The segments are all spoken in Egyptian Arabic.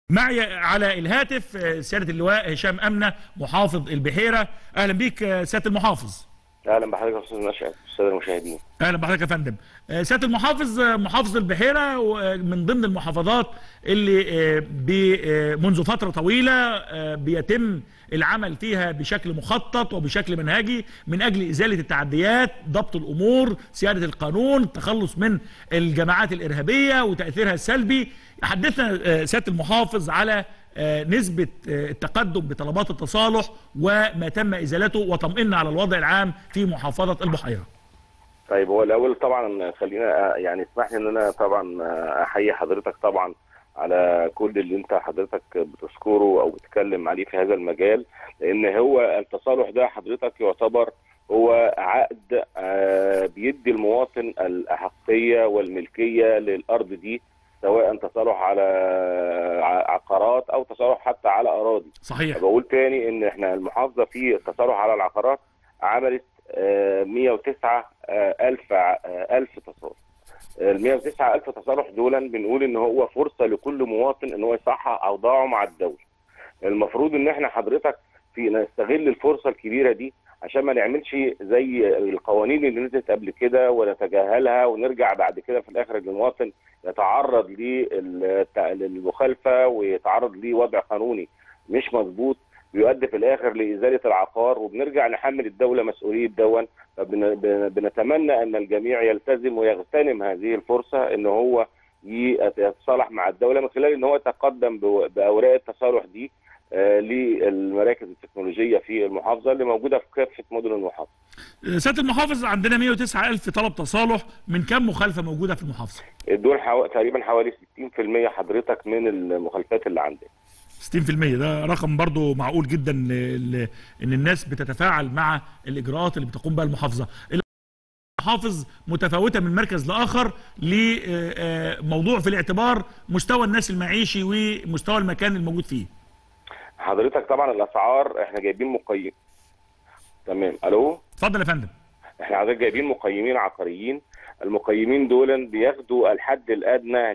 معي على الهاتف سيادة اللواء هشام أمنة محافظ البحيرة أهلا بيك سيادة المحافظ اهلا بحضرتك يا استاذ نشأت الساده المشاهدين أهلا بحضرتك يا فندم سيادة المحافظ محافظ البحيرة من ضمن المحافظات اللي بي- منذ فترة طويلة بيتم العمل فيها بشكل مخطط وبشكل منهجي من أجل إزالة التعديات ضبط الأمور سيادة القانون التخلص من الجماعات الإرهابية وتأثيرها السلبي حدثنا سيادة المحافظ على نسبة التقدم بطلبات التصالح وما تم إزالته وطمئنا على الوضع العام في محافظة البحيرة طيب هو الاول طبعا خلينا يعني اسمح لي ان انا طبعا احيي حضرتك طبعا على كل اللي انت حضرتك بتذكره او بتتكلم عليه في هذا المجال لان هو التصالح ده حضرتك يعتبر هو عقد آه، بيدي المواطن الاحقيه والملكيه للارض دي سواء تصالح على ع- عقارات او تصالح حتى على اراضي صحيح بقول تاني ان احنا المحافظه في التصالح على العقارات عملت آه، 109 آه، الف ع- آه، الف تصالح ال 109 الف تصالح دول بنقول ان هو فرصه لكل مواطن ان هو يصحح اوضاعه مع الدوله المفروض ان احنا حضرتك في نستغل الفرصه الكبيره دي عشان ما نعملش زي القوانين اللي نزلت قبل كده ونتجاهلها ونرجع بعد كده في الاخر المواطن يتعرض للت- للمخالفه ويتعرض لوضع قانوني مش مظبوط بيؤدي في الاخر لازاله العقار وبنرجع نحمل الدوله مسؤوليه دون فبنتمنى ان الجميع يلتزم ويغتنم هذه الفرصه ان هو ي- يتصالح مع الدوله من خلال ان هو يتقدم بو- باوراق التصالح دي آه، للمراكز التكنولوجيه في المحافظه اللي موجوده في كافه مدن المحافظه. سيادة المحافظ عندنا 109 ألف طلب تصالح من كم مخالفة موجودة في المحافظة دول حو... تقريبا حوالي 60% حضرتك من المخالفات اللي عندنا. 60% ده رقم برضو معقول جدا ل... ل... ان الناس بتتفاعل مع الاجراءات اللي بتقوم بها المحافظه المحافظ متفاوته من مركز لاخر لموضوع في الاعتبار مستوى الناس المعيشي ومستوى المكان الموجود فيه حضرتك طبعا الاسعار احنا جايبين مقيم تمام الو اتفضل يا فندم احنا حضرتك جايبين مقيمين عقاريين المقيمين دول بياخدوا الحد الادنى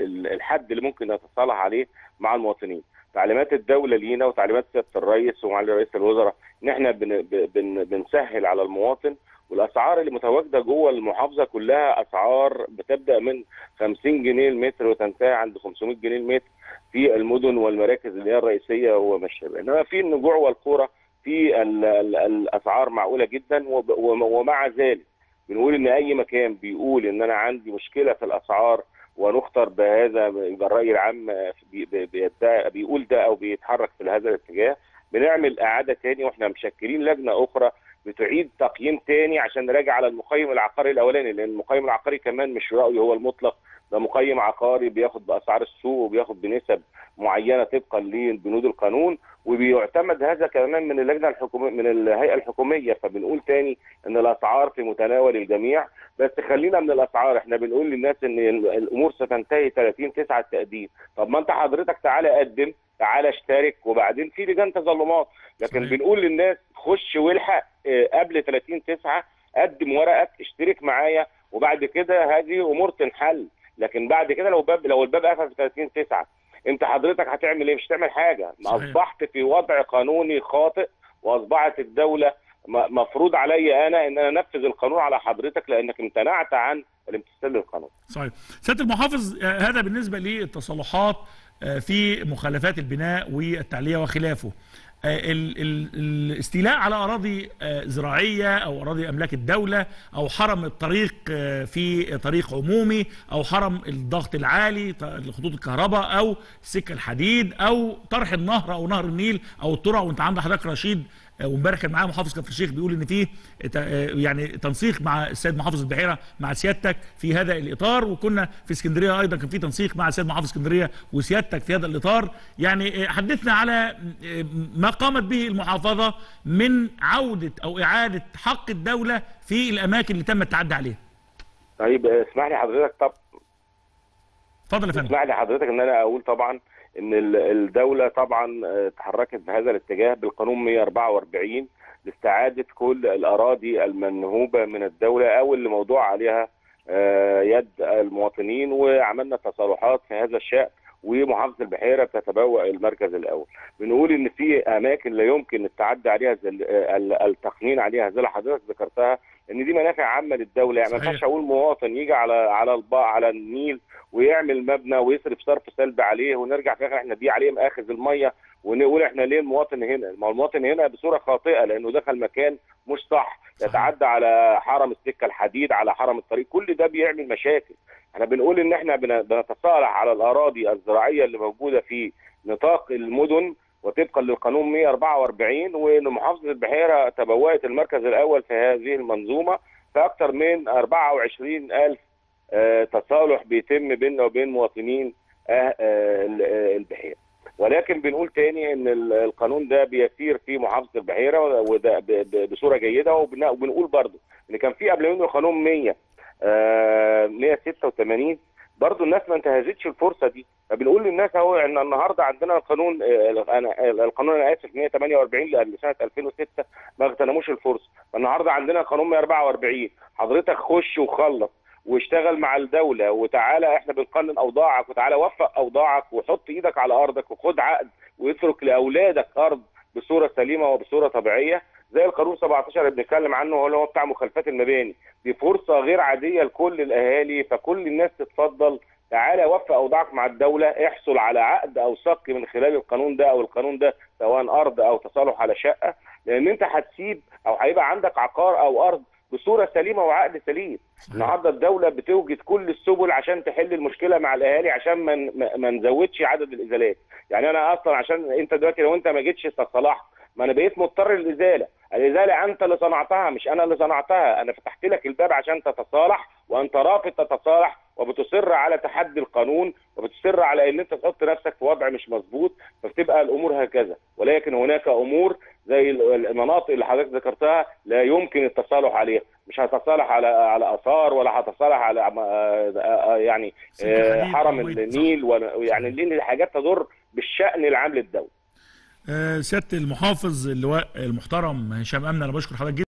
للحد اللي ممكن يتصالح عليه مع المواطنين تعليمات الدوله لينا وتعليمات سياده الرئيس ومعالي رئيس الوزراء ان احنا بن بن بنسهل على المواطن والاسعار اللي متواجده جوه المحافظه كلها اسعار بتبدا من 50 جنيه المتر وتنتهي عند 500 جنيه المتر في المدن والمراكز اللي هي الرئيسيه وما شابه انما في النجوع والقرى في ال ال الاسعار معقوله جدا وب- وم- ومع ذلك بنقول ان اي مكان بيقول ان انا عندي مشكله في الاسعار ونختار بهذا يبقى الراي العام بي- بي- بيدعي- بيقول ده او بيتحرك في هذا الاتجاه بنعمل اعاده تاني واحنا مشكلين لجنه اخرى بتعيد تقييم تاني عشان نراجع على المقيم العقاري الاولاني لان المقيم العقاري كمان مش رايه هو المطلق ده مقيم عقاري بياخد باسعار السوق وبياخد بنسب معينه طبقا لبنود القانون وبيعتمد هذا كمان من اللجنه الحكوميه من الهيئه الحكوميه فبنقول تاني ان الاسعار في متناول الجميع بس خلينا من الاسعار احنا بنقول للناس ان ال- الامور ستنتهي 30 9 التقديم طب ما انت حضرتك تعالى قدم تعالى اشترك وبعدين في لجان تظلمات لكن صحيح. بنقول للناس خش والحق اه، قبل 30 9 قدم ورقك اشترك معايا وبعد كده هذه امور تنحل لكن بعد كده لو باب لو الباب قفل في 30 9 انت حضرتك هتعمل ايه مش هتعمل حاجه صحيح. اصبحت في وضع قانوني خاطئ واصبحت الدوله م- مفروض علي انا ان انا انفذ القانون على حضرتك لانك امتنعت عن الامتثال للقانون صحيح سياده المحافظ آه، هذا بالنسبه للتصالحات آه، في مخالفات البناء والتعليه وخلافه آه، ال- ال- الاستيلاء على اراضي آه، زراعيه او اراضي املاك الدوله او حرم الطريق آه، في طريق عمومي او حرم الضغط العالي ط- خطوط الكهرباء او سكه الحديد او طرح النهر او نهر النيل او الترع وانت عند حضرتك رشيد آه، وامبارح كان معايا محافظ كفر الشيخ بيقول ان فيه ت- آه، يعني تنسيق مع السيد محافظ البحيره مع سيادتك في هذا الاطار وكنا في اسكندريه ايضا كان في تنسيق مع السيد محافظ اسكندريه وسيادتك في هذا الاطار يعني آه، حدثنا على آه، ما قامت به المحافظه من عوده او اعاده حق الدوله في الاماكن اللي تم التعدي عليها طيب اه، اسمح لي حضرتك طب اتفضل يا فندم اسمح لي حضرتك ان انا اقول طبعا ان ال- الدوله طبعا اه، تحركت بهذا الاتجاه بالقانون 144 لاستعاده كل الاراضي المنهوبه من الدوله او اللي موضوع عليها اه، يد المواطنين وعملنا تصالحات في هذا الشان ومحافظه البحيره بتتبوأ المركز الاول بنقول ان في اماكن لا يمكن التعدي عليها زي ال- ال- التقنين عليها زي اللي حضرتك ذكرتها ان دي منافع عامه للدوله يعني ما صحيح. ينفعش اقول مواطن يجي على على البا على النيل ويعمل مبنى ويصرف صرف سلبي عليه ونرجع في الاخر احنا دي عليه مآخذ الميه ونقول احنا ليه المواطن هنا؟ ما هو المواطن هنا بصوره خاطئه لانه دخل مكان مش صح صحيح. يتعدى على حرم السكه الحديد على حرم الطريق كل ده بيعمل مشاكل احنا بنقول ان احنا بن- بنتصالح على الاراضي الزراعيه اللي موجوده في نطاق المدن وطبقا للقانون 144 وان محافظه البحيره تبوأت المركز الاول في هذه المنظومه في اكثر من 24 الف آه، تصالح بيتم بيننا وبين مواطنين آه، آه، ال- آه، البحيره ولكن بنقول تاني ان ال- القانون ده بيسير في محافظه البحيره وده ب- ب- بصوره جيده وبن- وبنقول برضو ان كان في قبل منه قانون 100 آه، 186 برضو الناس ما انتهزتش الفرصه دي فبنقول للناس اهو ان النهارده عندنا القانون آه، أنا- القانون انا اسف 148 لسنه 2006 ما اغتنموش الفرصه فالنهارده عندنا قانون 144 حضرتك خش وخلص واشتغل مع الدوله وتعالى احنا بنقنن اوضاعك وتعالى وفق اوضاعك وحط ايدك على ارضك وخد عقد واترك لاولادك ارض بصوره سليمه وبصوره طبيعيه زي القانون 17 اللي بنتكلم عنه هو اللي هو بتاع مخالفات المباني دي فرصه غير عاديه لكل الاهالي فكل الناس تتفضل تعالى وفق اوضاعك مع الدوله احصل على عقد او صك من خلال القانون ده او القانون ده سواء ارض او تصالح على شقه لان انت هتسيب او هيبقى عندك عقار او ارض بصوره سليمه وعقد سليم النهارده الدوله بتوجد كل السبل عشان تحل المشكله مع الاهالي عشان ما ما- ما نزودش عدد الازالات يعني انا اصلا عشان انت دلوقتي لو انت ما جيتش تصلحت ما انا بقيت مضطر للازاله الازاله انت اللي صنعتها مش انا اللي صنعتها انا فتحت لك الباب عشان تتصالح وانت رافض تتصالح وبتصر على تحدي القانون وبتصر على ان انت تحط نفسك في وضع مش مظبوط فبتبقى الامور هكذا ولكن هناك امور زي ال- المناطق اللي حضرتك ذكرتها لا يمكن التصالح عليها مش هتصالح على على اثار ولا هتصالح على آه، آه، يعني سكة آه، حديد حرم أو بيت، صح. النيل ولا- يعني لان حاجات تضر بالشان العام للدوله آه، سياده المحافظ اللواء المحترم هشام امن انا بشكر حضرتك جدا